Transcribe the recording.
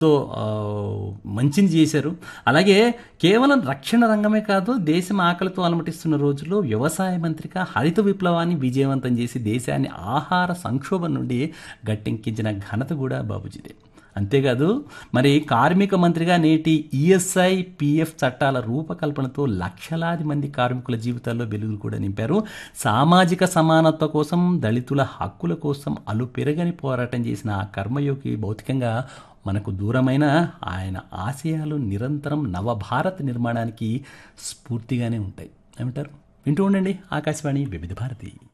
so ఆ, మంచిని చేశారు అలాగే కేవలం రక్షణ రంగమే కాదు దేశం ఆకలితో అలమటిస్తున్న రోజుల్లో వ్యవసాయ మంత్రిగా హరిత విప్లవాన్ని విజయవంతం చేసి దేశాన్ని ఆహార సంక్షోభం నుండి గట్టెంకించిన ఘనత కూడా బాబుజీదే అంతేకాదు మరి కార్మిక మంత్రిగా నేటి ఈఎస్ఐ పిఎఫ్ చట్టాల రూపకల్పనతో లక్షలాది మంది కార్మికుల జీవితాల్లో వెలుగులు కూడా నింపారు సామాజిక సమానత్వ కోసం దళితుల హక్కుల కోసం అలు పెరగని పోరాటం చేసిన ఆ కర్మయోగి భౌతికంగా మనకు దూరమైన ఆయన ఆశయాలు నిరంతరం నవభారత్ నిర్మాణానికి స్ఫూర్తిగానే ఉంటాయి ఏమంటారు వింటూ ఉండండి ఆకాశవాణి వివిధ భారతి